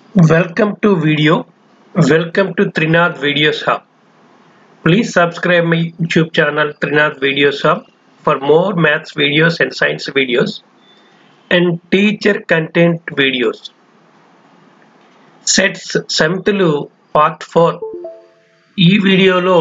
Welcome to video. Welcome to Trinath Videos Hub. Please subscribe my YouTube channel Trinath Videos Hub for more maths videos and science videos and teacher content videos. Sets సమితులు part four ఈ వీడియోలో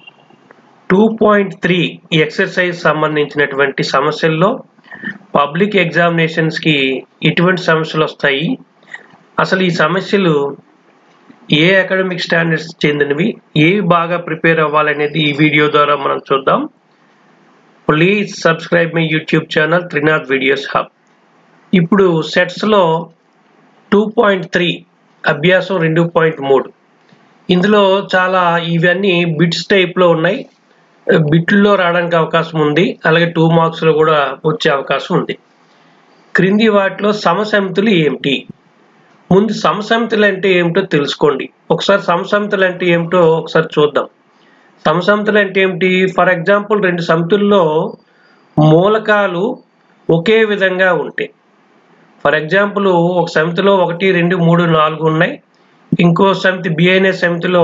two point three exercise సంబంధించినటువంటి సమస్యల్లో public ఎగ్జామినేషన్స్కి ఎటువంటి సమస్యలు వస్తాయి అసలు ఈ సమస్యలు ఏ అకాడమిక్ స్టాండర్డ్స్ చెందినవి ఏవి బాగా ప్రిపేర్ అవ్వాలనేది ఈ వీడియో ద్వారా మనం చూద్దాం please subscribe my YouTube channel Trinath videos hub ఇప్పుడు సెట్స్లో టూ పాయింట్ త్రీ అభ్యాసం రెండు పాయింట్ మూడు ఇందులో చాలా ఇవన్నీ బిట్స్ టైప్లో ఉన్నాయి బిట్లో రావడానికి అవకాశం ఉంది అలాగే టూ మార్క్స్లో కూడా వచ్చే అవకాశం ఉంది క్రింది వాటిలో సమసమితులు ఏమిటి ముందు సమసమితులు అంటే ఏమిటో తెలుసుకోండి ఒకసారి సమసమితులు అంటే ఏమిటో ఒకసారి చూద్దాం సమసమితులు అంటే ఏమిటి ఫర్ ఎగ్జాంపుల్ రెండు సమితుల్లో మూలకాలు ఒకే విధంగా ఉంటాయి ఫర్ ఎగ్జాంపుల్ ఒక సమితిలో ఒకటి రెండు మూడు నాలుగు ఉన్నాయి ఇంకో సమితి బి అనే సమితిలో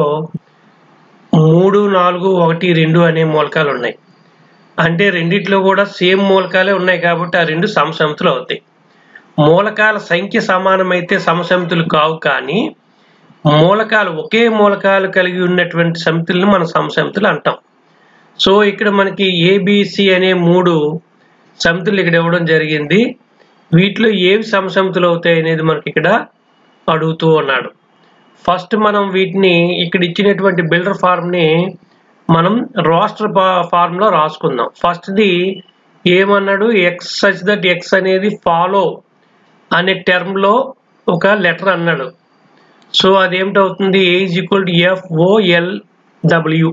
మూడు నాలుగు ఒకటి రెండు అనే మూలకాలు ఉన్నాయి అంటే రెండిట్లో కూడా సేమ్ మూలకాలే ఉన్నాయి కాబట్టి ఆ రెండు సమసమితులు అవుతాయి మూలకాల సంఖ్య సమానమైతే సమసమితులు కావు కానీ మూలకాలు ఒకే మూలకాలు కలిగి ఉన్నటువంటి సమితులను మనం సమసమితులు అంటాం సో ఇక్కడ మనకి ఏబిసి అనే మూడు సమితులు ఇక్కడ ఇవ్వడం జరిగింది వీటిలో ఏవి సమసమితులు అవుతాయి అనేది మనకి ఇక్కడ అడుగుతూ ఉన్నాడు ఫస్ట్ మనం వీటిని ఇక్కడ ఇచ్చినటువంటి బిల్డర్ ఫార్మ్ని మనం రోస్టర్ ఫార్మ్లో రాసుకుందాం ఫస్ట్ది ఏమన్నాడు ఎక్స్ సచ్ దట్ ఎక్స్ అనేది ఫాలో అనే టర్మ్లో ఒక లెటర్ అన్నాడు సో అదేమిటవుతుంది A is equal to FOL W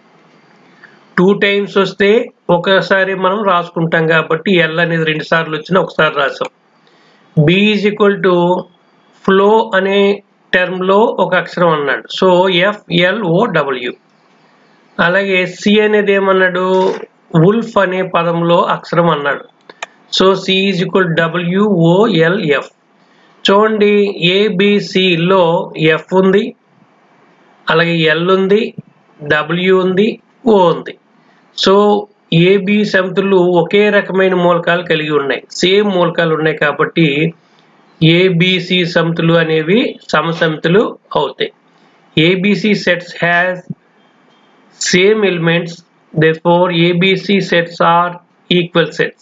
two times వస్తే ఒకసారి మనం రాసుకుంటాం కాబట్టి ఎల్ అనేది రెండు సార్లు వచ్చినా ఒకసారి రాసాం B is equal to flow అనే టర్మ్లో ఒక అక్షరం అన్నాడు సో ఎఫ్ఎల్ఓ డబ్ల్యూ అలాగే సి అనేది ఏమన్నాడు ఉల్ఫ్ అనే పదంలో అక్షరం అన్నాడు so C is equal WOLF చూడండి ఏబిసిలో ఎఫ్ ఉంది అలాగే ఎల్ ఉంది డబ్ల్యూ ఉంది ఓ ఉంది సో ఏబి సమితులు ఒకే రకమైన మూలకాలు కలిగి ఉన్నాయి సేమ్ మూలకాలు ఉన్నాయి కాబట్టి ఏబిసి సమితులు అనేవి సమసమితులు అవుతాయి ABC sets has same elements therefore ABC sets are equal sets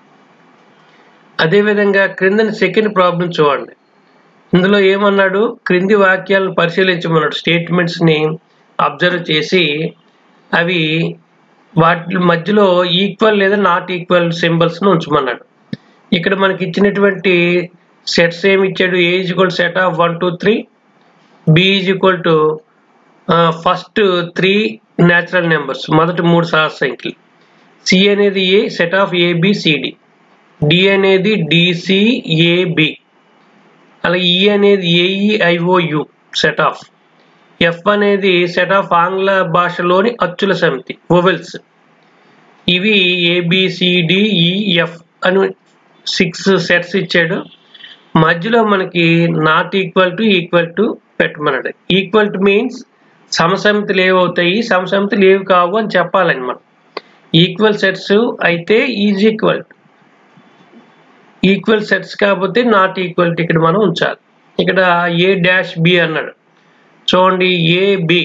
అదేవిధంగా క్రిందని సెకండ్ ప్రాబ్లం చూడండి ఇందులో ఏమన్నాడు క్రింది వాక్యాలను పరిశీలించమన్నాడు స్టేట్మెంట్స్ని అబ్జర్వ్ చేసి అవి వాటి మధ్యలో ఈక్వల్ లేదా నాట్ ఈక్వల్ సింబల్స్ను ఉంచమన్నాడు ఇక్కడ మనకి ఇచ్చినటువంటి సెట్స్ ఏమి ఇచ్చాడు A is equal set of one two three B is equal to first three natural numbers మొదటి మూడు సహజ సంఖ్యలు సి అనేది A set of ABCD D అనేది డిసిఏబి అలాగే ఈ అనేది ఏఈఐఓయు సెట్ ఆఫ్ ఎఫ్ అనేది సెట్ ఆఫ్ ఆంగ్ల భాషలోని అచ్చుల సమితి ఓవెల్స్ ఇవి ఏబిసిడిఈఎఫ్ అని సిక్స్ సెట్స్ ఇచ్చాడు మధ్యలో మనకి not equal to equal to పెట్టమన్నాడు ఈక్వల్ టు మీన్స్ సమసమితులు ఏవవుతాయి సమసమితులు ఏవి కావు అని చెప్పాలని మనం ఈక్వల్ సెట్స్ అయితే ఈజ్ ఈక్వల్ ఈక్వల్ సెట్స్ కాకపోతే నాట్ ఈక్వల్ ఇక్కడ మనం ఉంచాలి ఇక్కడ ఏ డాష్ బి అన్నాడు చూడండి ఏ బి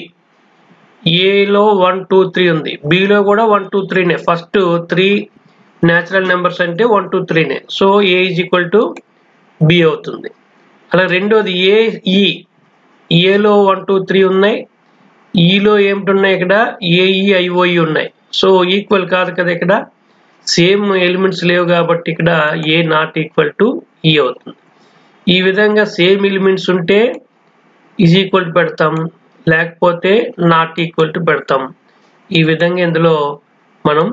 ఏలో వన్ టూ త్రీ ఉంది బిలో కూడా వన్ టూ త్రీనే ఫస్ట్ త్రీ న్యాచురల్ నెంబర్స్ అంటే వన్ టూ త్రీనే so A is equal to B అవుతుంది అలా రెండోది ఏ ఈ ఏలో వన్ టూ త్రీ ఉన్నాయి ఈలో ఏమిటి ఉన్నాయి ఇక్కడ ఏఈఐఓఈ ఉన్నాయి సో ఈక్వల్ కాదు కదా ఇక్కడ సేమ్ ఎలిమెంట్స్ లేవు కాబట్టి ఇక్కడ ఏ నాట్ ఈక్వల్ టు ఈ అవుతుంది ఈ విధంగా సేమ్ ఎలిమెంట్స్ ఉంటే ఈజ్ ఈక్వల్ టు పెడతాం లేకపోతే నాట్ ఈక్వల్ టు పెడతాం ఈ విధంగా ఇందులో మనం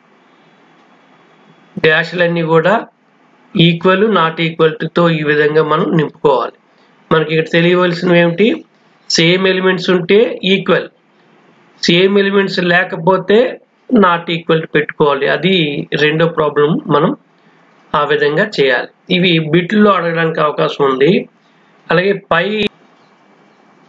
డాష్లన్నీ కూడా ఈక్వల్ నాట్ ఈక్వల్ టుతో ఈ విధంగా మనం నింపుకోవాలి మనకి ఇక్కడ తెలియవలసినవి ఏమిటి సేమ్ ఎలిమెంట్స్ ఉంటే ఈక్వల్ సేమ్ ఎలిమెంట్స్ లేకపోతే నాట్ ఈక్వల్ టు పెట్టుకోవాలి అది రెండో ప్రాబ్లం మనం ఆ విధంగా చేయాలి ఇవి బిట్లో అడగడానికి అవకాశం ఉంది అలాగే పై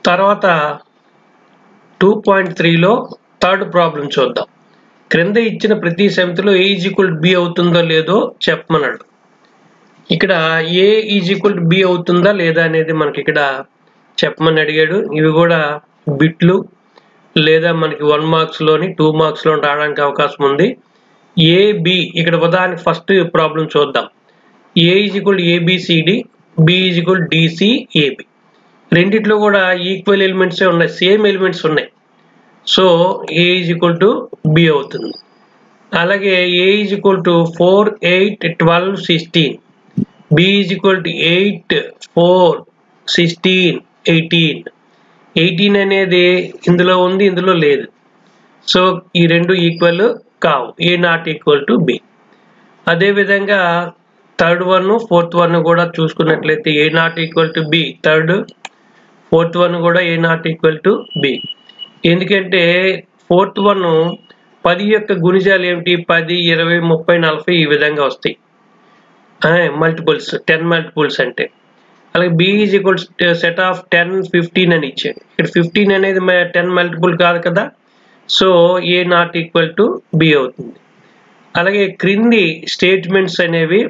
తర్వాత టూ పాయింట్ త్రీలో థర్డ్ ప్రాబ్లం చూద్దాం క్రింద ఇచ్చిన ప్రతి సమితిలో ఏ ఈజ్ ఈక్వల్ బి అవుతుందో లేదో చెప్పమన్నాడు ఇక్కడ ఏ ఈజ్ ఈక్వల్ బి అవుతుందా లేదా అనేది మనకి ఇక్కడ చెప్పమని అడిగాడు ఇవి కూడా బిట్లు లేదా మనకి వన్ మార్క్స్ లోని టూ మార్క్స్ లో రావడానికి అవకాశం ఉంది ఏ బి ఇక్కడ ఉదాహరణకి ఫస్ట్ ప్రాబ్లం చూద్దాం A is equal ABCD B is equal DC AB రెండిట్లో కూడా ఈక్వల్ ఎలిమెంట్సే ఉన్నాయి సేమ్ ఎలిమెంట్స్ ఉన్నాయి so A is equal to B అవుతుంది అలాగే A is equal to four eight twelve sixteen B is equal to eight four sixteen eighteen eighteen అనేది ఇందులో ఉంది ఇందులో లేదు సో ఈ రెండు ఈక్వల్ కావు A not equal to B అదేవిధంగా థర్డ్ వన్ ఫోర్త్ వన్ కూడా చూసుకున్నట్లయితే A not equal to B third fourth one కూడా A not equal to B ఎందుకంటే ఫోర్త్ వన్ పది యొక్క గుణిజాలు ఏమిటి పది ఇరవై ముప్పై నలభై ఈ విధంగా వస్తాయి మల్టిపుల్స్ టెన్ మల్టిపుల్స్ అంటే అలాగే B is equals set of ten fifteen అని ఇచ్చాడు ఇక్కడ ఫిఫ్టీన్ అనేది టెన్ మల్టిపుల్ కాదు కదా so A not equal to B అవుతుంది అలాగే క్రింది స్టేట్మెంట్స్ అనేవి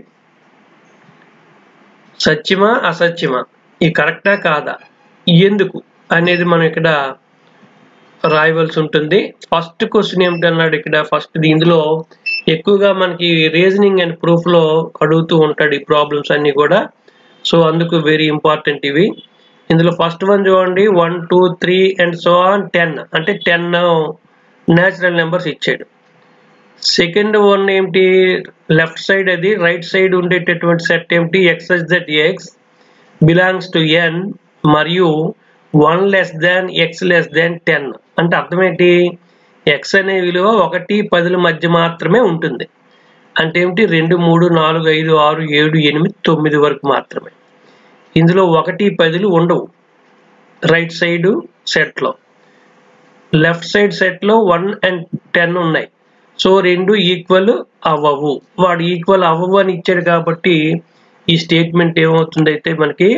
సత్యమా అసత్యమా ఇది కరెక్టా కాదా ఎందుకు అనేది మనం ఇక్కడ రాయవలసి ఉంటుంది ఫస్ట్ క్వశ్చన్ ఏమిటన్నాడు ఇక్కడ ఫస్ట్ ఇందులో ఎక్కువగా మనకి రీజనింగ్ అండ్ ప్రూఫ్ లో అడుగుతూ ఉంటాడు ఈ ప్రాబ్లమ్స్ అన్ని కూడా సో అందుకు వెరీ ఇంపార్టెంట్ ఇవి ఇందులో ఫస్ట్ వన్ చూడండి one two three and so on ten అంటే టెన్ న్యాచురల్ నెంబర్స్ ఇచ్చాడు సెకండ్ వన్ ఏమిటి లెఫ్ట్ సైడ్ అది రైట్ సైడ్ ఉండేటటువంటి సెట్ ఏమిటి x that x belongs to N మరియు one less than x less than ten అంటే అర్థం ఏంటి ఎక్స్ అనే విలువ ఒకటి పదుల మధ్య మాత్రమే ఉంటుంది అంటే ఏమిటి రెండు మూడు నాలుగు ఐదు ఆరు ఏడు ఎనిమిది తొమ్మిది వరకు మాత్రమే ఇందులో ఒకటి పదులు ఉండవు రైట్ సైడ్ సెట్లో లెఫ్ట్ సైడ్ సెట్లో వన్ అండ్ టెన్ ఉన్నాయి సో రెండు ఈక్వల్ అవ్వవు వాడు ఈక్వల్ అవ్వవు అని ఇచ్చాడు కాబట్టి ఈ స్టేట్మెంట్ ఏమవుతుంది అయితే మనకి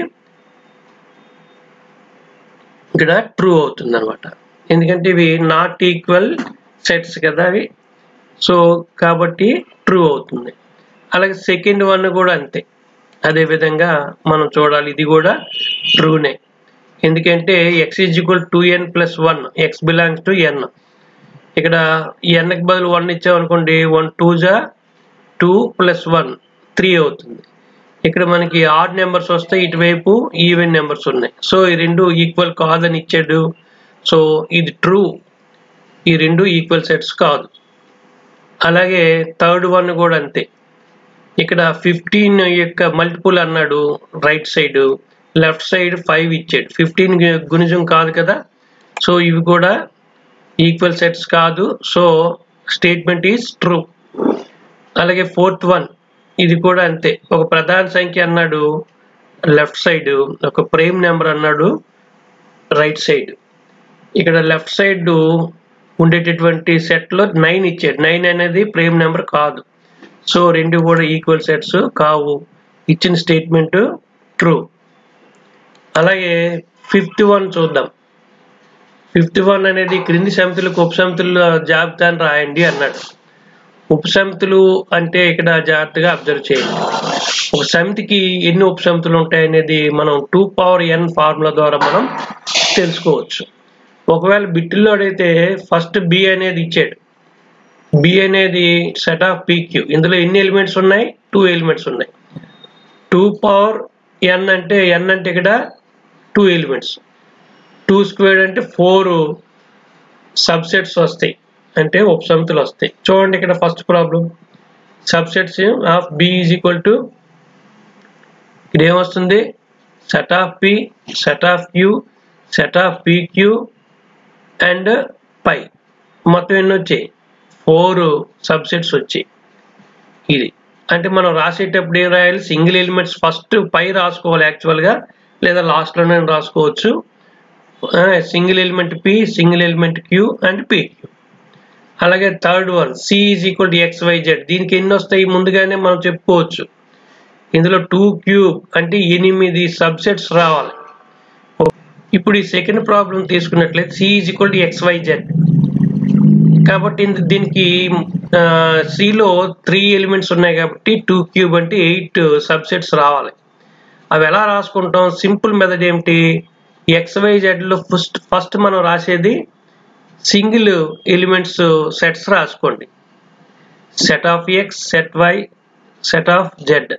ఇక్కడ ట్రూ అవుతుంది అనమాట ఎందుకంటే ఇవి నాట్ ఈక్వల్ సెట్స్ కదా అవి సో కాబట్టి ట్రూ అవుతుంది అలాగే సెకండ్ వన్ కూడా అంతే అదే విధంగా మనం చూడాలి ఇది కూడా ట్రూనే ఎందుకంటే x is equal to N plus one x belongs to N ఇక్కడ ఎన్కి బదులు వన్ ఇచ్చామనుకోండి వన్ టూ జా టూ ప్లస్ వన్ త్రీ అవుతుంది ఇక్కడ మనకి ఆడ్ నెంబర్స్ వస్తాయి ఇటువైపు ఈవెన్ నెంబర్స్ ఉన్నాయి సో ఈ రెండు ఈక్వల్ కాదని ఇచ్చాడు సో ఇది ట్రూ ఈ రెండు ఈక్వల్ సెట్స్ కాదు అలాగే థర్డ్ వన్ కూడా అంతే ఇక్కడ ఫిఫ్టీన్ యొక్క మల్టిపుల్ అన్నాడు right side left side five ఇచ్చాడు ఫిఫ్టీన్ గుణిజం కాదు కదా సో ఇవి కూడా ఈక్వల్ సెట్స్ కాదు సో స్టేట్మెంట్ ఈజ్ ట్రూ అలాగే ఫోర్త్ వన్ ఇది కూడా అంతే ఒక ప్రధాన సంఖ్య అన్నాడు లెఫ్ట్ సైడ్ ఒక ప్రైమ్ నెంబర్ అన్నాడు రైట్ సైడ్ ఇక్కడ లెఫ్ట్ సైడ్ ఉండేటటువంటి సెట్లో నైన్ ఇచ్చాడు నైన్ అనేది ప్రైమ్ నెంబర్ కాదు సో రెండు కూడా ఈక్వల్ సెట్స్ కావు ఇచ్చిన స్టేట్మెంట్ ట్రూ అలాగే ఫిఫ్త్ వన్ చూద్దాం ఫిఫ్త్ వన్ అనేది క్రింది సమితులకు ఉపసమితుల జాబితాను రాయండి అన్నాడు ఉపసమితులు అంటే ఇక్కడ జాగ్రత్తగా అబ్జర్వ్ చేయండి ఒక సమితికి ఎన్ని ఉపసమితులు ఉంటాయి అనేది మనం టూ పవర్ ఎన్ ఫార్ములా ద్వారా మనం తెలుసుకోవచ్చు ఒకవేళ బిట్టుల్లో అడిగితే ఫస్ట్ బి అనేది ఇచ్చాడు బి అనేది సెట్ ఆఫ్ పీక్యూ ఇందులో ఎన్ని ఎలిమెంట్స్ ఉన్నాయి టూ ఎలిమెంట్స్ ఉన్నాయి టూ పవర్ ఎన్ అంటే ఎన్ అంటే ఇక్కడ టూ ఎలిమెంట్స్ టూ స్క్వేర్డ్ అంటే ఫోర్ సబ్సెట్స్ వస్తాయి అంటే ఉపసమితులు వస్తాయి చూడండి ఇక్కడ first problem subsets of B is equal to ఇక్కడ ఏమొస్తుంది set of P set of Q set of PQ and phi మొత్తం ఎన్ని వచ్చాయి ఫోర్ సబ్సెట్స్ వచ్చాయి ఇది అంటే మనం రాసేటప్పుడు ఏం రాయాలి సింగిల్ ఎలిమెంట్స్ ఫస్ట్ పై రాసుకోవాలి యాక్చువల్గా లేదా లాస్ట్లోనే రాసుకోవచ్చు single element P single element Q and PQ అలాగే third one C is equal to X Y Z దీనికి ఎన్ని వస్తాయి ముందుగానే మనం చెప్పుకోవచ్చు ఇందులో టూ క్యూబ్ అంటే ఎనిమిది సబ్సెట్స్ రావాలి ఇప్పుడు ఈ సెకండ్ ప్రాబ్లం తీసుకున్నట్లయితే C is equal to X Y Z కాబట్టి ఇంద- దీనికి సిలో త్రీ ఎలిమెంట్స్ ఉన్నాయి కాబట్టి టూ క్యూబ్ అంటే ఎయిట్ సబ్సెట్స్ రావాలి అవి ఎలా రాసుకుంటాం సింపుల్ మెథడ్ ఏమిటి ఎక్స్ వై జెడ్లో ఫస్ట్ ఫస్ట్ మనం రాసేది సింగిల్ ఎలిమెంట్స్ సెట్స్ రాసుకోండి set of X set Y set of Z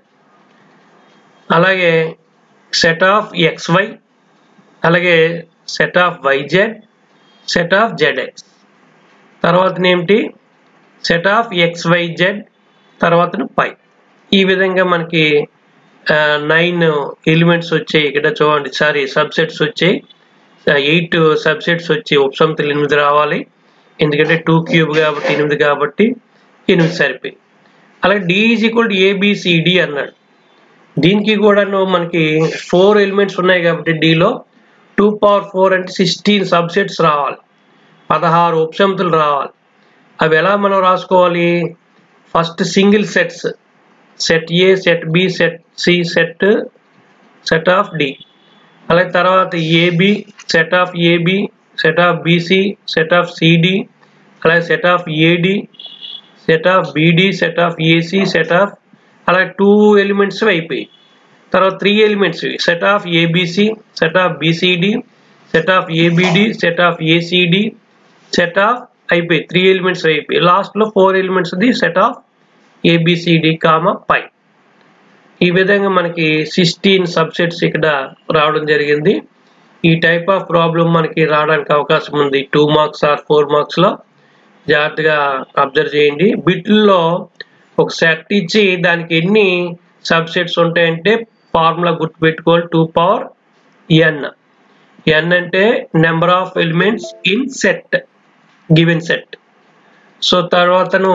అలాగే సెట్ ఆఫ్ ఎక్స్ వై అలాగే set of YZ set of ZX తర్వాత ఏమిటి set of X Y Z తర్వాత పై ఈ విధంగా మనకి నైన్ ఎలిమెంట్స్ వచ్చాయి ఇక్కడ చూడండి సారీ సబ్సెట్స్ వచ్చాయి ఎయిట్ సబ్సెట్స్ వచ్చి ఉపసమితులు ఎనిమిది రావాలి ఎందుకంటే టూ క్యూబ్ కాబట్టి ఎనిమిది కాబట్టి ఎనిమిది సరిపోయి అలాగే D is equal to ABCD అన్నాడు దీనికి కూడాను మనకి ఫోర్ ఎలిమెంట్స్ ఉన్నాయి కాబట్టి డిలో టూ పవర్ ఫోర్ అంటే సిక్స్టీన్ సబ్సెట్స్ రావాలి పదహారు ఉపసమితులు రావాలి అవి ఎలా మనం రాసుకోవాలి first single sets set A set B set C set set of D అలాగే తర్వాత AB set of AB set of BC set of CD అలాగే set of AD set of BD set of AC set of అలాగే two elements అయిపోయి తర్వాత three elements set of ABC set of BCD set of ABD set of ACD set of అయిపోయి three elements అయిపోయి లాస్ట్లో four elements the set of ABCD comma phi ఈ విధంగా మనకి sixteen subsets ఇక్కడ రావడం జరిగింది ఈ టైప్ ఆఫ్ ప్రాబ్లం మనకి రావడానికి అవకాశం ఉంది టూ మార్క్స్ ఆర్ ఫోర్ మార్క్స్లో జాగ్రత్తగా అబ్జర్వ్ చేయండి బిట్లో ఒక సెట్ ఇచ్చి దానికి ఎన్ని సబ్సెట్స్ ఉంటాయంటే ఫార్ములా గుర్తుపెట్టుకోవాలి టూ పవర్ ఎన్ ఎన్ అంటే number of elements in set given set so తర్వాతను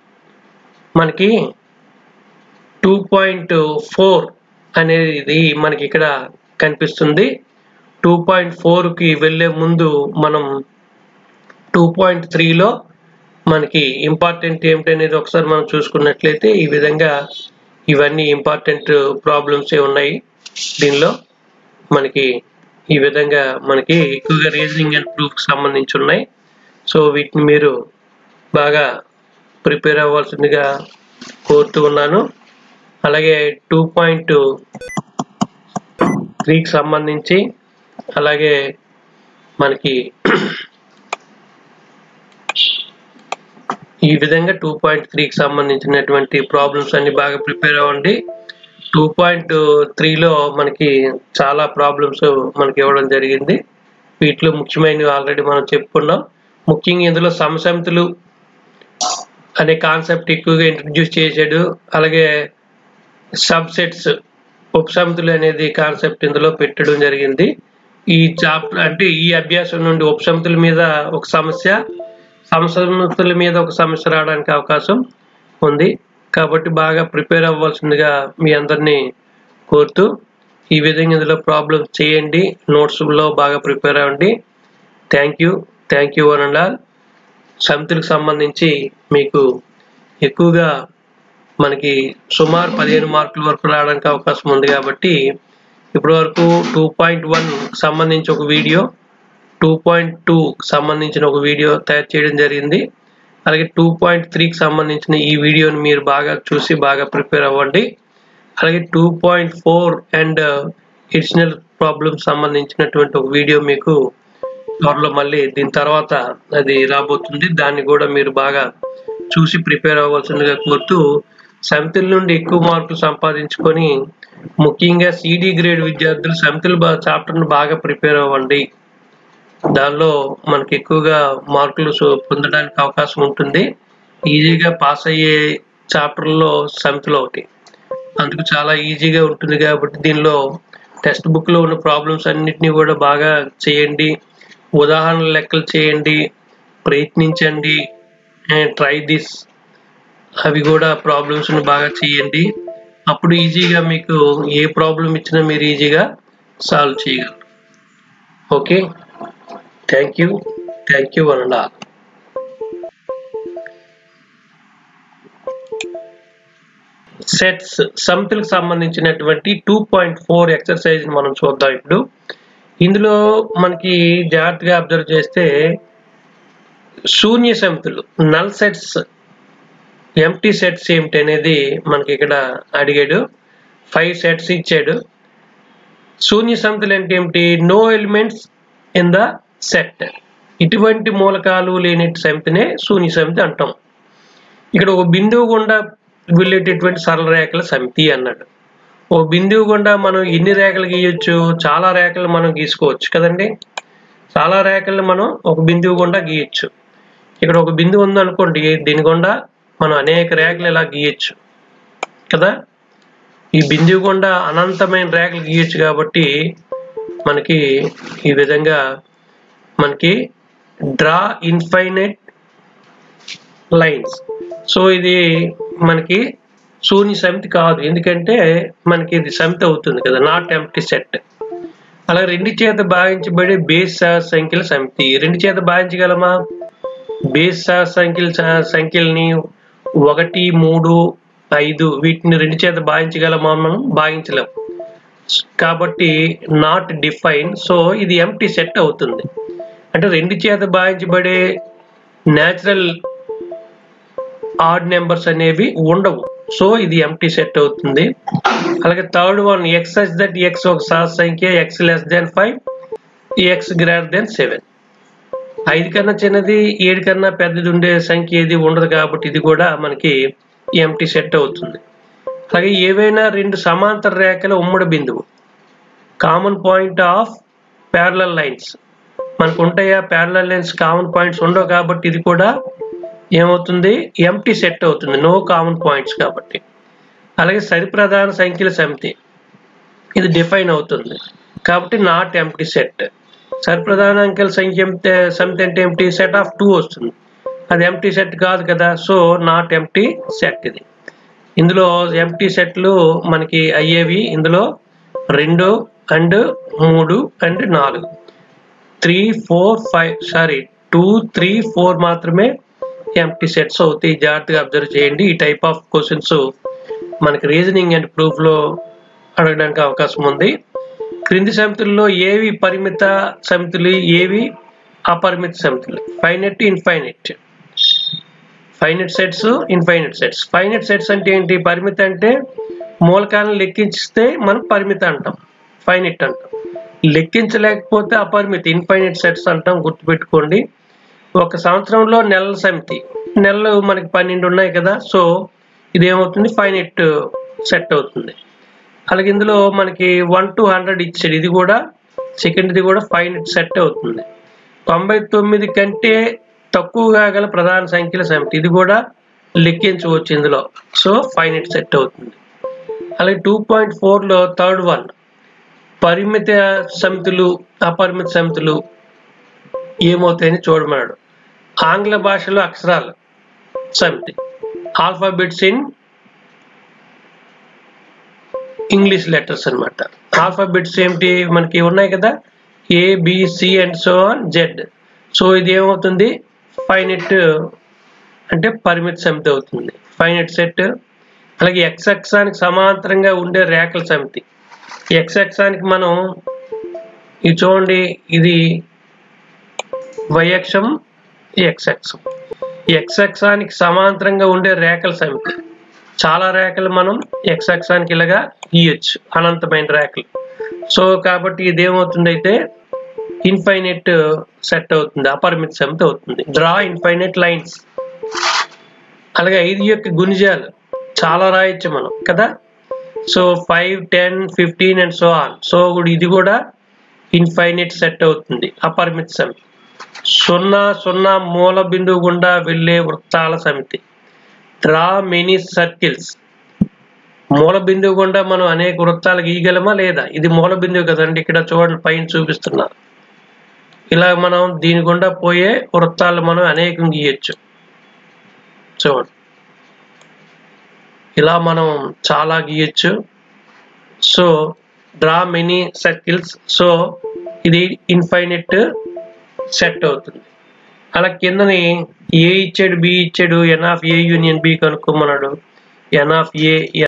మనకి టూ పాయింట్ ఫోర్ అనేది మనకి ఇక్కడ కనిపిస్తుంది టూ పాయింట్ ఫోర్కి వెళ్ళే ముందు మనం టూ పాయింట్ త్రీలో మనకి ఇంపార్టెంట్ ఏమిటనేది ఒకసారి మనం చూసుకున్నట్లయితే ఈ విధంగా ఇవన్నీ ఇంపార్టెంట్ ప్రాబ్లమ్సే ఉన్నాయి దీనిలో మనకి ఈ విధంగా మనకి ఎక్కువగా రీజనింగ్ అండ్ ప్రూఫ్కి సంబంధించి ఉన్నాయి సో వీటిని మీరు బాగా ప్రిపేర్ అవ్వాల్సిందిగా కోరుతూ ఉన్నాను అలాగే టూ పాయింట్ త్రీకి సంబంధించి అలాగే మనకి ఈ విధంగా టూ పాయింట్ త్రీకి సంబంధించినటువంటి ప్రాబ్లమ్స్ అన్ని బాగా ప్రిపేర్ అవ్వండి టూ పాయింట్ త్రీలో మనకి చాలా ప్రాబ్లమ్స్ మనకి ఇవ్వడం జరిగింది వీటిలో ముఖ్యమైనవి ఆల్రెడీ మనం చెప్పుకున్నాం ముఖ్యంగా ఇందులో సమసమితులు అనే కాన్సెప్ట్ ఎక్కువగా ఇంట్రడ్యూస్ చేశాడు అలాగే సబ్సెట్స్ ఉపసమితులు అనేది కాన్సెప్ట్ ఇందులో పెట్టడం జరిగింది ఈ చాప్టర్ అంటే ఈ అభ్యాసం నుండి ఉపసమితుల మీద ఒక సమస్య సమసమితుల మీద ఒక సమస్య రావడానికి అవకాశం ఉంది కాబట్టి బాగా ప్రిపేర్ అవ్వాల్సిందిగా మీ అందరినీ కోరుతూ ఈ విధంగా ఇందులో ప్రాబ్లమ్స్ చేయండి నోట్స్లో బాగా ప్రిపేర్ అవ్వండి thank you thank you one and all సమితులకు సంబంధించి మీకు ఎక్కువగా మనకి సుమారు పదిహేను మార్కుల వరకు రావడానికి అవకాశం ఉంది కాబట్టి ఇప్పటి వరకు టూ పాయింట్ వన్ సంబంధించి ఒక వీడియో టూ పాయింట్ టూ సంబంధించిన ఒక వీడియో తయారు చేయడం జరిగింది అలాగే టూ పాయింట్ త్రీకి సంబంధించిన ఈ వీడియోని మీరు బాగా చూసి బాగా ప్రిపేర్ అవ్వండి అలాగే two point four and additional problems సంబంధించినటువంటి ఒక వీడియో మీకు త్వరలో మళ్ళీ దీని తర్వాత అది రాబోతుంది దాన్ని కూడా మీరు బాగా చూసి ప్రిపేర్ అవ్వాల్సిందిగా కోరుతూ సమితుల నుండి ఎక్కువ మార్కులు సంపాదించుకొని ముఖ్యంగా సిడి గ్రేడ్ విద్యార్థులు సమితులు బా చాప్టర్ను బాగా ప్రిపేర్ అవ్వండి దానిలో మనకి ఎక్కువగా మార్కులు సో- పొందడానికి అవకాశం ఉంటుంది ఈజీగా పాస్ అయ్యే చాప్టర్లో సమితులు ఒకటి అందుకు చాలా ఈజీగా ఉంటుంది కాబట్టి దీనిలో టెక్స్ట్ బుక్లో ఉన్న ప్రాబ్లమ్స్ అన్నిటినీ కూడా బాగా చేయండి ఉదాహరణ లెక్కలు చేయండి ప్రయత్నించండి ట్రై దిస్ అవి కూడా ప్రాబ్లమ్స్ని బాగా చేయండి అప్పుడు ఈజీగా మీకు ఏ ప్రాబ్లం ఇచ్చినా మీరు ఈజీగా సాల్వ్ చేయగలరు okay thank you thank you one and all sets సమితులకు సంబంధించినటువంటి టూ పాయింట్ ఫోర్ ఎక్సర్సైజ్ మనం చూద్దాం ఇప్పుడు ఇందులో మనకి జాగ్రత్తగా అబ్జర్వ్ చేస్తే శూన్య సమితులు నల్ సెట్స్ ఎంటీ సెట్స్ ఏమిటి అనేది మనకి ఇక్కడ అడిగాడు ఫైవ్ సెట్స్ ఇచ్చాడు శూన్య సమితులు అంటే ఏమిటి no elements in the set ఇటువంటి మూలకాలు లేని సమితినే శూన్య సమితి అంటాం ఇక్కడ ఒక బిందువు గుండా వెళ్ళేటటువంటి సరళ రేఖల సమితి అన్నాడు ఓ బిందువు గుండా మనం ఎన్ని రేఖలు గీయొచ్చు చాలా రేఖలు మనం గీసుకోవచ్చు కదండి చాలా రేఖలు మనం ఒక బిందువు గుండా గీయొచ్చు ఇక్కడ ఒక బిందువు ఉందనుకోండి దీని గుండా మనం అనేక రేఖలు ఇలా గీయొచ్చు కదా ఈ బిందువు గుండా అనంతమైన రేఖలు గీయొచ్చు కాబట్టి మనకి ఈ విధంగా మనకి డ్రా ఇన్ఫైనైట్ లైన్స్ సో ఇది మనకి శూన్య సమితి కాదు ఎందుకంటే మనకి ఇది సమితి అవుతుంది కదా నాట్ ఎంటీ సెట్ అలా రెండు చేత భావించబడే బేస్ సంఖ్యల సమితి రెండు చేత భావించగలమా బేస్ సంఖ్యల సంఖ్యల్ని ఒకటి మూడు ఐదు వీటిని రెండు చేత భావించగలమా మనం భావించలేం కాబట్టి నాట్ డిఫైన్ సో ఇది ఎంటీ సెట్ అవుతుంది అంటే రెండు చేత భావించబడే న్యాచురల్ ఆడ్ నెంబర్స్ అనేవి ఉండవు సో ఇది ఎంటీ సెట్ అవుతుంది అలాగే third one x such that x ఒక సహజ సంఖ్య x less than five x greater than seven ఐదు కన్నా చిన్నది ఏడు కన్నా పెద్దది ఉండే సంఖ్య ఏది ఉండదు కాబట్టి ఇది కూడా మనకి ఎంటీ సెట్ అవుతుంది అలాగే ఏవైనా రెండు సమాంతర రేఖల ఉమ్మడి బిందువు common point of parallel lines మనకు ఉంటాయా ప్యారలల్ లైన్స్ కామన్ పాయింట్స్ ఉండవు కాబట్టి ఇది కూడా ఏమవుతుంది ఎంటీ సెట్ అవుతుంది నో కామన్ పాయింట్స్ కాబట్టి అలాగే సరిప్రధాన సంఖ్యల సమితి ఇది డిఫైన్ అవుతుంది కాబట్టి నాట్ ఎంటీ సెట్ సరిప్రధాన అంకెల సంఖ్య సమితి అంటే ఏమిటి సెట్ ఆఫ్ టూ వస్తుంది అది ఎంటీ సెట్ కాదు కదా సో నాట్ ఎంటీ సెట్ ఇది ఇందులో ఎంటీ సెట్లు మనకి అయ్యేవి ఇందులో రెండు అండ్ మూడు అండ్ నాలుగు three four five sorry two three four మాత్రమే ఎంటీ సెట్స్ అవుతాయి జాగ్రత్తగా అబ్జర్వ్ చేయండి ఈ టైప్ ఆఫ్ క్వశ్చన్స్ మనకి రీజనింగ్ అండ్ ప్రూఫ్ లో అడగడానికి అవకాశం ఉంది క్రింది సమితుల్లో ఏవి పరిమిత సమితులు ఏవి అపరిమిత సమితులు finite infinite finite sets infinite sets finite sets అంటే ఏంటి పరిమిత అంటే మూలకాలను లెక్కించితే మనం పరిమిత అంటాం ఫైనెట్ అంటాం లెక్కించలేకపోతే అపరిమిత ఇన్ఫైనెట్ సెట్స్ అంటాం గుర్తుపెట్టుకోండి ఒక సంవత్సరంలో నెలల సమితి నెలలు మనకి పన్నెండు ఉన్నాయి కదా సో ఇది ఏమవుతుంది ఫైనెట్ సెట్ అవుతుంది అలాగే ఇందులో మనకి వన్ టు హండ్రెడ్ ఇచ్చాడు ఇది కూడా సెకండ్ది కూడా ఫైనెట్ సెట్ అవుతుంది తొంభై తొమ్మిది కంటే తక్కువగా గల ప్రధాన సంఖ్యల సమితి ఇది కూడా లెక్కించవచ్చు ఇందులో సో ఫైనెట్ సెట్ అవుతుంది అలాగే టూ పాయింట్ ఫోర్లో థర్డ్ వన్ పరిమిత సమితులు అపరిమిత సమితులు ఏమవుతాయని చూడమన్నాడు ఆంగ్ల భాషలో అక్షరాలు సమితి ఆల్ఫాబెట్స్ ఇన్ ఇంగ్లీష్ లెటర్స్ అనమాట ఆల్ఫాబెట్స్ ఏమిటి మనకి ఉన్నాయి కదా A BC and so on Z so ఇది ఏమవుతుంది ఫైనెట్ అంటే పరిమిత సమితి అవుతుంది ఫైనెట్ సెట్ అలాగే ఎక్స్ అక్షానికి సమాంతరంగా ఉండే రేఖల సమితి ఎక్స్ అక్షానికి మనం ఇది చూడండి ఇది వై అక్షం ఎక్స్ అక్షం ఎక్స్ అక్షానికి సమాంతరంగా ఉండే రేఖల సమితి చాలా రేఖలు మనం ఎక్స్ అక్షానికి ఇలాగా గీయొచ్చు అనంతమైన రేఖలు సో కాబట్టి ఇదేమవుతుంది అయితే ఇన్ఫైనెట్ సెట్ అవుతుంది అపరిమిత సమితి అవుతుంది డ్రా ఇన్ఫైనెట్ లైన్స్ అలాగే ఐదు యొక్క గుణిజాలు చాలా రాయొచ్చు మనం కదా so five ten fifteen and so on so ఇది కూడా ఇన్ఫైనెట్ సెట్ అవుతుంది అపరిమిత సమితి సున్నా సున్నా మూల బిందువు గుండా వెళ్ళే వృత్తాల సమితి డ్రా మెనీ సర్కిల్స్ మూల బిందువు గుండా మనం అనేక వృత్తాలు గీయగలమా లేదా ఇది మూల బిందువు కదండి ఇక్కడ చూడండి పైన చూపిస్తున్నా ఇలా మనం దీని గుండా పోయే వృత్తాలు మనం అనేకం గీయచ్చు చూడండి ఇలా మనం చాలా గీయచ్చు so draw many circles so ఇది ఇన్ఫైనెట్ సెట్ అవుతుంది అలా కిందని ఏ ఇచ్చాడు బి ఇచ్చాడు N of A union B కనుక్కోమన్నాడు ఎన్ ఆఫ్ ఏ